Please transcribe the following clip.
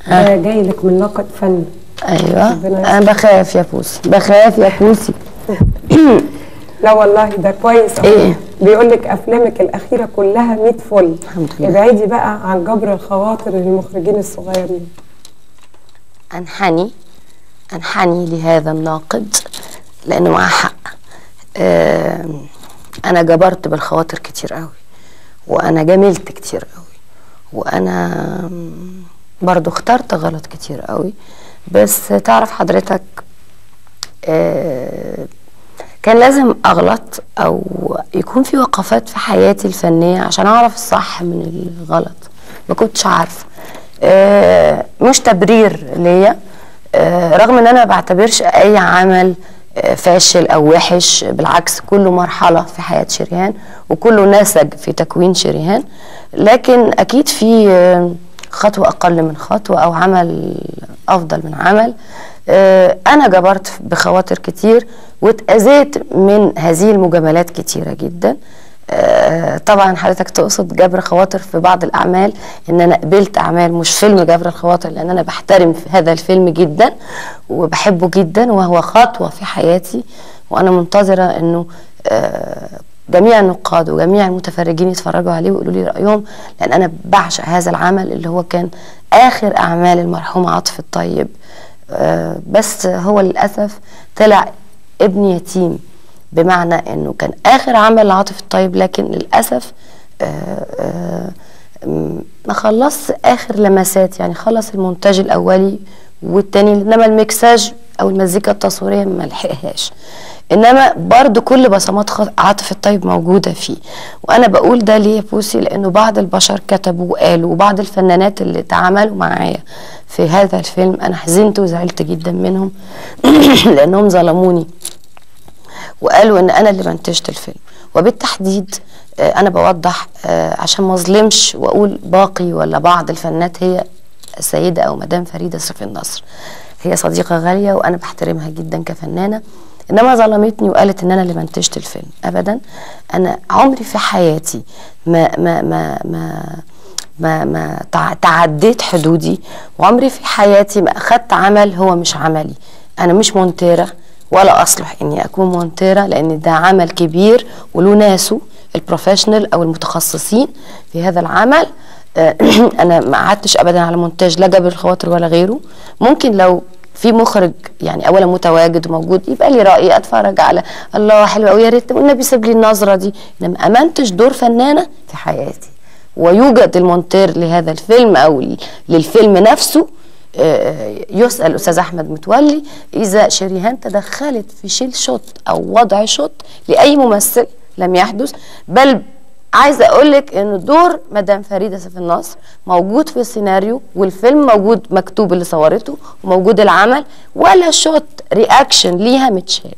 ده جاي لك من ناقد فني ايوه ربنا انا بخاف يا بوسي بخاف يا بوسي لا والله ده كويس أوي. إيه؟ بيقول لك افلامك الاخيره كلها 100 فل الحمد لله. ابعدي بقى عن جبر الخواطر للمخرجين الصغيرين انحني انحني لهذا الناقد لانه معاه حق آم، انا جبرت بالخواطر كتير قوي وانا جملت كتير قوي وانا آم، برضو اخترت غلط كتير قوي بس تعرف حضرتك آه، كان لازم اغلط او يكون في وقفات في حياتي الفنيه عشان اعرف الصح من الغلط ما كنتش عارفه آه، مش تبرير ليا آه، رغم ان انا ما بعتبرش اي عمل آه، فاشل او وحش بالعكس كله مرحله في حياه شريهان وكله نسج في تكوين شريهان لكن اكيد في آه، خطوه اقل من خطوه او عمل افضل من عمل آه، انا جبرت بخواطر كتير واتاذيت من هذه المجاملات كتيره جدا آه، طبعا حضرتك تقصد جبر خواطر في بعض الاعمال ان انا قبلت اعمال مش فيلم جبر الخواطر لان انا بحترم في هذا الفيلم جدا وبحبه جدا وهو خطوه في حياتي وانا منتظره انه آه، جميع النقاد وجميع المتفرجين يتفرجوا عليه ويقولوا لي رايهم لان انا بعشق هذا العمل اللي هو كان اخر اعمال المرحوم عاطف الطيب آه، بس هو للاسف طلع ابن يتيم بمعنى انه كان اخر عمل لعاطف الطيب لكن للاسف آه، آه، م- ما خلص اخر لمسات يعني خلص المونتاج الاولي والتاني انما المكساج او المزيكا التصويريه ما لحقهاش انما برضو كل بصمات خ- عاطف الطيب موجوده فيه وانا بقول ده ليه يا بوسي لانه بعض البشر كتبوا وقالوا وبعض الفنانات اللي تعاملوا معايا في هذا الفيلم انا حزنت وزعلت جدا منهم لانهم ظلموني وقالوا ان انا اللي منتجت الفيلم وبالتحديد آه، انا بوضح آه، عشان ما اظلمش واقول باقي ولا بعض الفنانات هي السيده او مدام فريده سيف النصر هي صديقه غاليه وانا بحترمها جدا كفنانه انما ظلمتني وقالت ان انا اللي منتجت الفيلم ابدا انا عمري في حياتي ما ما ما ما ما, ما تع- تعديت حدودي وعمري في حياتي ما اخدت عمل هو مش عملي انا مش مونتيره ولا اصلح اني اكون مونتيره لان ده عمل كبير وله ناسه البروفيشنال او المتخصصين في هذا العمل آه، انا ما قعدتش ابدا على مونتاج لا جبر الخواطر ولا غيره ممكن لو في مخرج يعني اولا متواجد وموجود يبقى لي راي اتفرج على الله حلو قوي يا ريت والنبي سيب لي النظره دي انما امنتج دور فنانه في حياتي ويوجد المونتير لهذا الفيلم او ل- للفيلم نفسه آه، يسأل أستاذ أحمد متولي إذا شريهان تدخلت في شيل شوت أو وضع شوت لأي ممثل لم يحدث بل عايزة أقول لك إن دور مدام فريدة سيف النصر موجود في السيناريو والفيلم موجود مكتوب اللي صورته وموجود العمل ولا شوت رياكشن ليها متشال